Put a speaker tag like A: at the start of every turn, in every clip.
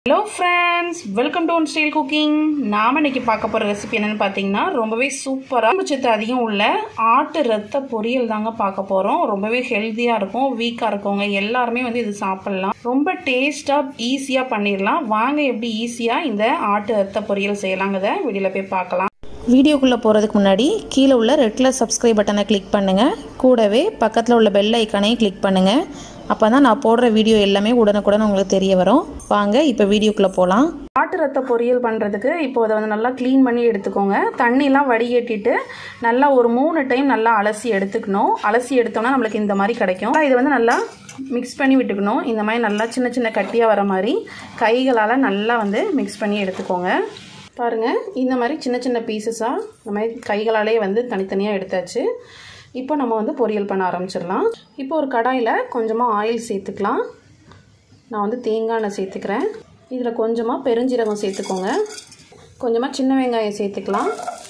A: hello friends welcome to one style cooking நாம் இன்னைக்கு பார்க்க போகிற ரெசிபி என்னென்னு பார்த்தீங்கன்னா ரொம்பவே சூப்பராக சத்து அதிகம் உள்ள ஆட்டு ரத்த பொரியல் தாங்க பார்க்க போகிறோம் ரொம்பவே ஹெல்த்தியாக இருக்கும் வீக்காக இருக்கவங்க எல்லாருமே வந்து இது சாப்பிட்லாம் ரொம்ப டேஸ்ட்டாக ஈஸியாக பண்ணிடலாம் வாங்க எப்படி ஈஸியாக இந்த ஆட்டு ரத்த பொரியல் செய்யலாங்கிறத வீடியோவில் போய் பார்க்கலாம்
B: வீடியோக்குள்ளே போகிறதுக்கு முன்னாடி கீழே உள்ள ரெட் கலர் சப்ஸ்கிரைப் பட்டனை கிளிக் பண்ணுங்கள் கூடவே பக்கத்தில் உள்ள பெல் ஐக்கானையும் கிளிக் பண்ணுங்கள் அப்போ தான் நான் போடுற வீடியோ எல்லாமே உடனுக்குடன் உங்களுக்கு தெரிய வரும் வாங்க இப்போ வீடியோக்குள்ளே போகலாம்
A: ஆட்டு ரத்த பொரியல் பண்ணுறதுக்கு இப்போ அதை வந்து நல்லா க்ளீன் பண்ணி எடுத்துக்கோங்க தண்ணிலாம் வடிகட்டிட்டு நல்லா ஒரு மூணு டைம் நல்லா அலசி எடுத்துக்கணும் அலசி எடுத்தோம்னா நம்மளுக்கு இந்த மாதிரி கிடைக்கும் இது வந்து நல்லா மிக்ஸ் பண்ணி விட்டுக்கணும் இந்த மாதிரி நல்லா சின்ன சின்ன கட்டியாக வர மாதிரி கைகளால் நல்லா வந்து மிக்ஸ் பண்ணி எடுத்துக்கோங்க பாருங்கள் இந்த மாதிரி சின்ன சின்ன பீசஸாக இந்த மாதிரி கைகளாலே வந்து தனித்தனியாக எடுத்தாச்சு இப்போ நம்ம வந்து பொரியல் பண்ண ஆரம்பிச்சிடலாம் இப்போ ஒரு கடாயில் கொஞ்சமாக ஆயில் சேர்த்துக்கலாம் நான் வந்து தேங்காய் எண்ணெய் சேர்த்துக்கிறேன் இதில் கொஞ்சமாக பெருஞ்சீரகம் சேர்த்துக்கோங்க கொஞ்சமாக சின்ன வெங்காயம் சேர்த்துக்கலாம்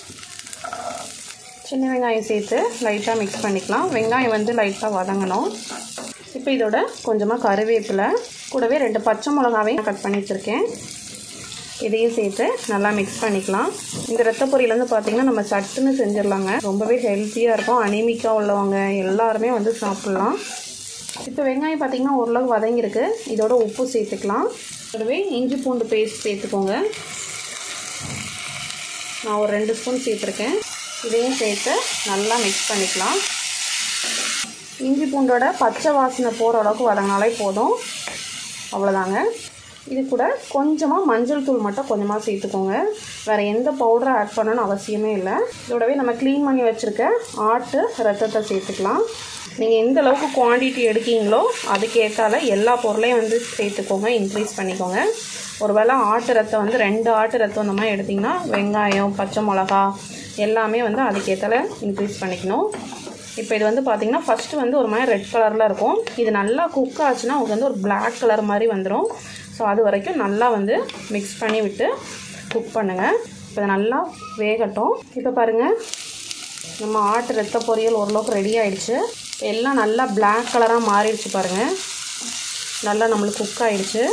A: சின்ன வெங்காயம் சேர்த்து லைட்டாக மிக்ஸ் பண்ணிக்கலாம் வெங்காயம் வந்து லைட்டாக வதங்கணும் இப்போ இதோட கொஞ்சமாக கருவேப்பிலை கூடவே ரெண்டு பச்சை மிளகாவையும் கட் பண்ணி வச்சுருக்கேன் இதையும் சேர்த்து நல்லா மிக்ஸ் பண்ணிக்கலாம் இந்த ரத்த பொரியல் வந்து பார்த்திங்கன்னா நம்ம சட்டுன்னு செஞ்சிடலாங்க ரொம்பவே ஹெல்த்தியாக இருக்கும் அனிமிக்காக உள்ளவங்க எல்லாருமே வந்து சாப்பிட்லாம் இப்போ வெங்காயம் பார்த்திங்கன்னா ஓரளவு வதங்கியிருக்கு இதோட உப்பு சேர்த்துக்கலாம் கூடவே இஞ்சி பூண்டு பேஸ்ட் சேர்த்துக்கோங்க நான் ஒரு ரெண்டு ஸ்பூன் சேர்த்துருக்கேன் இதையும் சேர்த்து நல்லா மிக்ஸ் பண்ணிக்கலாம் இஞ்சி பூண்டோட பச்சை வாசனை போகிற அளவுக்கு வதங்கினாலே போதும் அவ்வளோதாங்க இது கூட கொஞ்சமாக மஞ்சள் தூள் மட்டும் கொஞ்சமாக சேர்த்துக்கோங்க வேறு எந்த பவுடரும் ஆட் பண்ணணும்னு அவசியமே இல்லை இதோடவே நம்ம க்ளீன் பண்ணி வச்சுருக்க ஆட்டு ரத்தத்தை சேர்த்துக்கலாம் நீங்கள் எந்த அளவுக்கு குவான்டிட்டி எடுக்கீங்களோ அதுக்கேற்றால எல்லா பொருளையும் வந்து சேர்த்துக்கோங்க இன்க்ரீஸ் பண்ணிக்கோங்க ஒருவேளை ஆட்டு ரத்தம் வந்து ரெண்டு ஆட்டு ரத்தம் அந்த மாதிரி எடுத்திங்கன்னா வெங்காயம் பச்சை மிளகா எல்லாமே வந்து அதுக்கேற்றால இன்க்ரீஸ் பண்ணிக்கணும் இப்போ இது வந்து பார்த்திங்கன்னா ஃபஸ்ட்டு வந்து ஒரு மாதிரி ரெட் கலரில் இருக்கும் இது நல்லா குக் ஆச்சுன்னா உங்களுக்கு வந்து ஒரு பிளாக் கலர் மாதிரி வந்துடும் ஸோ அது வரைக்கும் நல்லா வந்து மிக்ஸ் பண்ணி விட்டு குக் பண்ணுங்கள் இப்போ நல்லா வேகட்டும் இப்போ பாருங்கள் நம்ம ஆட்டு ரத்த பொரியல் ஓரளவுக்கு ரெடி ஆகிடுச்சு எல்லாம் நல்லா பிளாக் கலராக மாறிடுச்சு பாருங்கள் நல்லா நம்மளுக்கு குக் ஆகிடுச்சு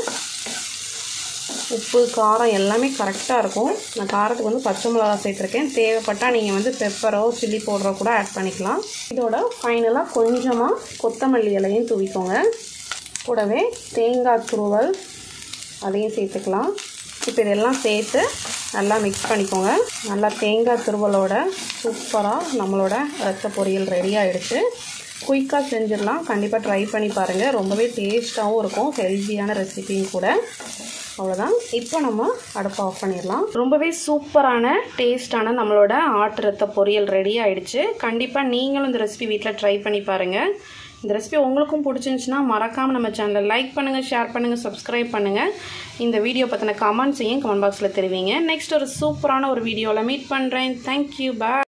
A: உப்பு காரம் எல்லாமே கரெக்டாக இருக்கும் நான் காரத்துக்கு வந்து பச்சை மிளகா சேர்த்துருக்கேன் தேவைப்பட்டால் நீங்கள் வந்து பெப்பரோ சில்லி பவுடரோ கூட ஆட் பண்ணிக்கலாம் இதோட ஃபைனலாக கொஞ்சமாக கொத்தமல்லி இலையும் தூவிக்கோங்க கூடவே தேங்காய் துருவல் அதையும் சேர்த்துக்கலாம் இப்போ இதெல்லாம் சேர்த்து நல்லா மிக்ஸ் பண்ணிக்கோங்க நல்லா தேங்காய் துருவலோட சூப்பராக நம்மளோட ரத்த பொரியல் ரெடி ஆகிடுச்சு குயிக்காக செஞ்சிடலாம் கண்டிப்பாக ட்ரை பண்ணி பாருங்கள் ரொம்பவே டேஸ்ட்டாகவும் இருக்கும் ஹெல்த்தியான ரெசிபியும் கூட அவ்வளோதான் இப்போ நம்ம அடுப்பை ஆஃப் பண்ணிடலாம் ரொம்பவே சூப்பரான டேஸ்டான நம்மளோட ஆட்டு ரத்த பொரியல் ரெடி ஆகிடுச்சு கண்டிப்பாக நீங்களும் இந்த ரெசிபி வீட்டில் ட்ரை பண்ணி பாருங்கள் இந்த ரெசிபி உங்களுக்கும் பிடிச்சிருந்துச்சுன்னா மறக்காமல் நம்ம சேனலை லைக் பண்ணுங்கள் ஷேர் பண்ணுங்கள் சப்ஸ்கிரைப் பண்ணுங்கள் இந்த வீடியோ பற்றின கமெண்ட்ஸையும் கமெண்ட் பாக்ஸில் தெரிவிங்க நெக்ஸ்ட் ஒரு சூப்பரான ஒரு வீடியோவில் மீட் பண்ணுறேன் தேங்க்யூ பாய்